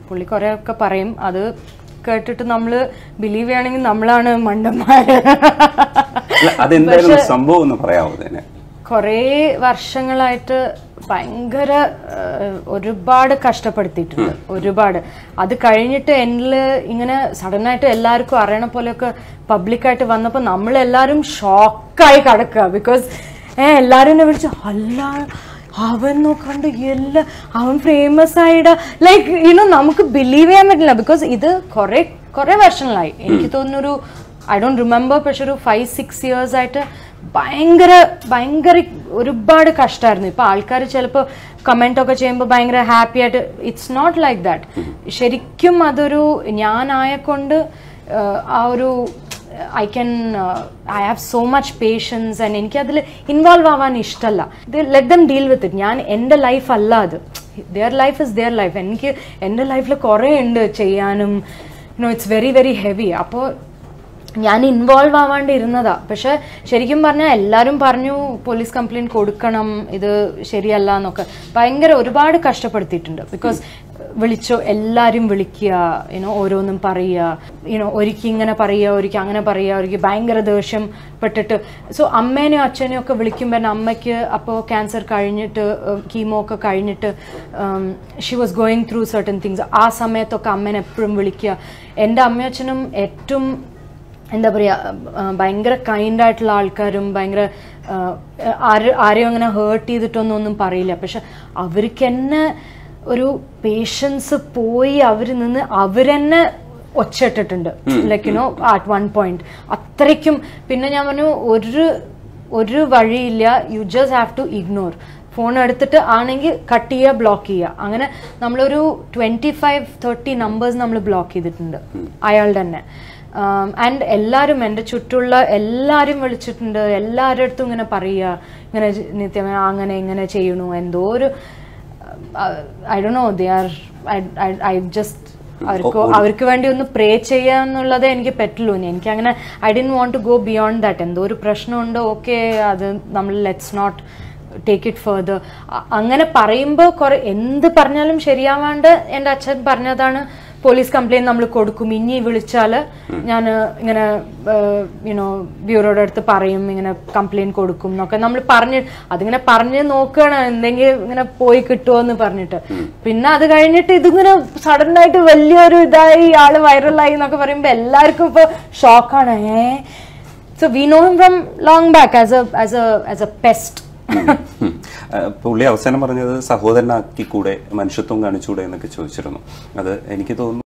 പുള്ളി കുറെ ഒക്കെ പറയും അത് കേട്ടിട്ട് നമ്മള് ബിലീവ് ചെയ്യണമെങ്കിൽ നമ്മളാണ് മണ്ടന്മാര് അല്ല, അതെന്തായിരുന്നു സംഭവം എന്ന് പറയാമോ ഇതിനെ കുറേ വർഷങ്ങളായിട്ട് ഭയങ്കര ഏഹ്, ഒരുപാട് കഷ്ടപ്പെടുത്തിയിട്ടുണ്ട് ഒരുപാട് അത് കഴിഞ്ഞിട്ട് എന്നിൽ ഇങ്ങനെ സഡനായിട്ട് എല്ലാവർക്കും അറിയണ പോലെയൊക്കെ പബ്ലിക്കായിട്ട് വന്നപ്പോൾ നമ്മളെല്ലാവരും ഷോക്കായി കിടക്കുക ബിക്കോസ് ഏഹ് എല്ലാവരും എന്നെ വിളിച്ചു അല്ല അവൻ നോക്കണ്ട് എല്ലാ അവൻ ഫേമസ് ആയിട ലൈക്ക് യുനോ നമുക്ക് ബിലീവ് ചെയ്യാൻ പറ്റില്ല ബിക്കോസ് ഇത് കുറെ കുറെ വർഷങ്ങളായി എനിക്ക് തോന്നുന്നൊരു ഐ ഡോണ്ട് റിമെമ്പർ പക്ഷെ ഒരു ഫൈവ് സിക്സ് ഇയേഴ്സ് ആയിട്ട് ഭയങ്കര ഭയങ്കര ഒരുപാട് കഷ്ടമായിരുന്നു ഇപ്പൊ ആൾക്കാർ ചിലപ്പോൾ കമന്റ് ഒക്കെ ചെയ്യുമ്പോൾ ഭയങ്കര ഹാപ്പി ആയിട്ട് ഇറ്റ്സ് നോട്ട് ലൈക്ക് ദാറ്റ് ശരിക്കും അതൊരു ഞാനായ കൊണ്ട് ആഹ്, ആ ഒരു I can I have so much patience and എനിക്കതിൽ ഇൻവോൾവ് ആവാൻ ഇഷ്ടമല്ല let them deal with it ഞാൻ എൻ്റെ ലൈഫ് അല്ല അത് their life is their life എനിക്ക് എൻ്റെ ലൈഫിൽ കുറേ ഉണ്ട് ചെയ്യാനും you know it's very very heavy അപ്പോൾ ഞാൻ ഇൻവോൾവ് ആവാണ്ട് ഇരുന്നതാ പക്ഷെ ശരിക്കും പറഞ്ഞാൽ എല്ലാവരും പറഞ്ഞു പോലീസ് കംപ്ലൈൻറ്റ് കൊടുക്കണം ഇത് ശരിയല്ല എന്നൊക്കെ ഭയങ്കര ഒരുപാട് കഷ്ടപ്പെടുത്തിയിട്ടുണ്ട് ബിക്കോസ് വിളിച്ചോ എല്ലാവരും വിളിക്കുക യുനോ ഓരോന്നും പറയുക യുനോ ഒരിക്കൽ ഇങ്ങനെ പറയുക ഒരിക്കൽ അങ്ങനെ പറയുക ഒരിക്കൽ ഭയങ്കര ദേഷ്യം പെട്ടിട്ട് സോ അമ്മേനെയും അച്ഛനെയും ഒക്കെ വിളിക്കുമ്പോൾ എൻ്റെ അമ്മയ്ക്ക് അപ്പോൾ ക്യാൻസർ കഴിഞ്ഞിട്ട് കീമോ ഒക്കെ കഴിഞ്ഞിട്ട് she was going through certain things ആ സമയത്തൊക്കെ അമ്മേനെ എപ്പോഴും വിളിക്കുക എൻ്റെ അമ്മയച്ഛനും ഏറ്റവും എന്താ പറയുക ഭയങ്കര കൈൻഡ് ആയിട്ടുള്ള ആൾക്കാരും ഭയങ്കര ആ, ആര് ആരെയും അങ്ങനെ ഹേർട്ട് ചെയ്തിട്ടൊന്നും ഒന്നും പറയില്ല പക്ഷെ അവർക്ക് തന്നെ ഒരു പേഷ്യൻസ് പോയി അവർ നിന്ന് അവരെന്നെ ഒച്ചിട്ടിട്ടുണ്ട് like you know at one point അത്രയ്ക്കും പിന്നെ ഞാൻ പറഞ്ഞു ഒരു ഒരു വഴിയില്ല you just have to ignore phone എടുത്തിട്ട് ആണെങ്കിൽ കട്ട് ചെയ്യുക ബ്ലോക്ക് ചെയ്യുക അങ്ങനെ നമ്മളൊരു ട്വന്റി ഫൈവ് തേർട്ടി നമ്പേഴ്സ് നമ്മൾ ബ്ലോക്ക് ചെയ്തിട്ടുണ്ട് അയാളുടെ തന്നെ ആൻഡ് എല്ലാവരും എൻ്റെ ചുറ്റുള്ള എല്ലാവരും വിളിച്ചിട്ടുണ്ട് എല്ലാവരുടെ അടുത്തും ഇങ്ങനെ പറയുക ഇങ്ങനെ നിത്യം അങ്ങനെ ഇങ്ങനെ ചെയ്യണു എന്തോ ഒരു I do know they are I just അവർക്ക് അവർക്ക് വേണ്ടി ഒന്ന് പ്രേ ചെയ്യാന്നുള്ളതേ എനിക്ക് പറ്റുള്ളൂ ഇനി എനിക്ക് അങ്ങനെ I didn't want to go beyond that എന്തോ ഒരു പ്രശ്നമുണ്ട് ഓക്കെ അത് നമ്മൾ let's not take it further അങ്ങനെ പറയുമ്പോൾ കുറെ എന്ത് പറഞ്ഞാലും ശരിയാവാണ്ട് എൻ്റെ അച്ഛൻ പറഞ്ഞതാണ് പോലീസ് കംപ്ലൈന്റ് നമ്മൾ കൊടുക്കും ഇനി വിളിച്ചാൽ ഞാൻ ഇങ്ങനെ യുനോ ബ്യൂറോയുടെ അടുത്ത് പറയും ഇങ്ങനെ കംപ്ലൈന്റ് കൊടുക്കും എന്നൊക്കെ നമ്മൾ പറഞ്ഞ് അതിങ്ങനെ പറഞ്ഞ് നോക്കുകയാണ് എന്തെങ്കിലും ഇങ്ങനെ പോയി കിട്ടുമോ എന്ന് പറഞ്ഞിട്ട് പിന്നെ അത് കഴിഞ്ഞിട്ട് ഇതിങ്ങനെ സഡൻ ആയിട്ട് വലിയൊരു ഇതായി ആള് വൈറലായി എന്നൊക്കെ പറയുമ്പോൾ എല്ലാവർക്കും ഇപ്പൊ ഷോക്കാണ് ഏ so we know him from long back as a as a as a pest um. ആ, പുള്ളി അവസാനം പറഞ്ഞത് സഹോദരനാക്കി കൂടെ മനുഷ്യത്വം കാണിച്ചൂടെ എന്നൊക്കെ ചോദിച്ചിരുന്നു അത് എനിക്ക് തോന്നുന്നു